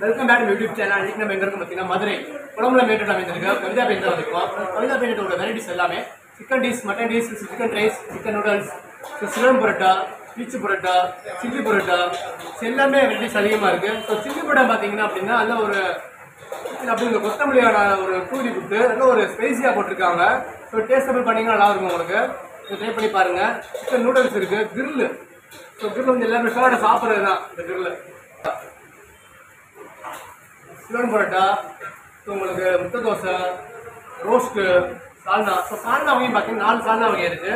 welcome back YouTube channel இன்னைக்கு நம்ம எங்க இருக்கோம் பார்த்தீங்கன்னா மதுரை குளம்புல மேட்டோட அமைந்திருக்க கவிதா பெயிண்ட் தான் வந்திருக்கோம் கவிதா பெயிண்டோட வெரைட்டிஸ் எல்லாமே chicken dish mutton dish chicken rice chicken noodles ceylon parotta பீச்சு பரோட்டா சில்லி பரோட்டா எல்லாமே வெரைட்டிஸ் அதிகமாக இருக்குது ஸோ சில்லி பரோட்டா பார்த்தீங்கன்னா அப்படின்னா நல்ல ஒரு அப்படி இந்த கொத்தமல்லியோட ஒரு தூவி கொடுத்து நல்ல ஒரு ஸ்பைசியாக போட்டிருக்காங்க ஸோ டேஸ்டபிள் பண்ணிங்கன்னா நல்லா இருக்கும் உங்களுக்கு ட்ரை பண்ணி பாருங்க சிக்கன் நூடல்ஸ் இருக்கு கிரில் ஸோ கிரில் வந்து எல்லாருமே ஃபேவரட் சாப்பிட்றது தான் இந்த கிரில் சிலன் பரோட்டா ஸோ உங்களுக்கு முட்டை தோசை ரோஸ்ட்டு சால்னா ஸோ சால்னா வகையும் பார்த்தீங்கன்னா நாலு சால்னா வகை இருக்கு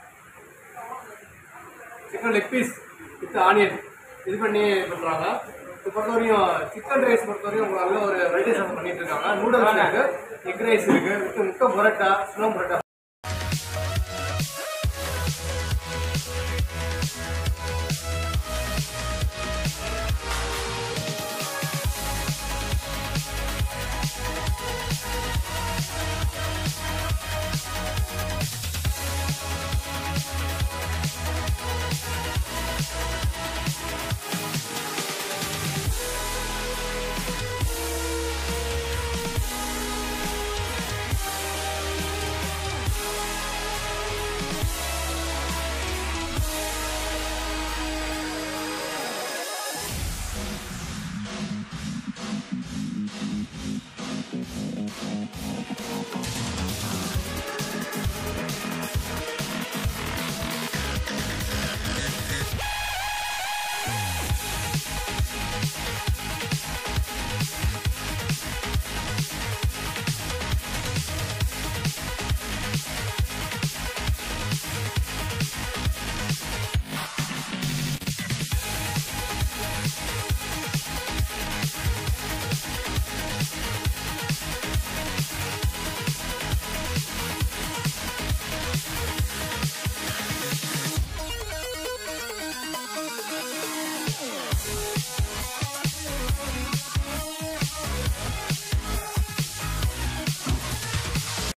chicken leg piece with onion இது பண்ணி பண்ணுறாங்க இப்போ பொறுத்தவரையும் சிக்கன் ரைஸ் பொறுத்தவரையும் உங்களுக்கு நல்ல ஒரு வெரைட்டிஸ் பண்ணிட்டு இருக்காங்க நூடுல்ஸ் இருக்கு எக் ரைஸ் இருக்கு வித் முட்டை பரோட்டா சிலம் பரோட்டா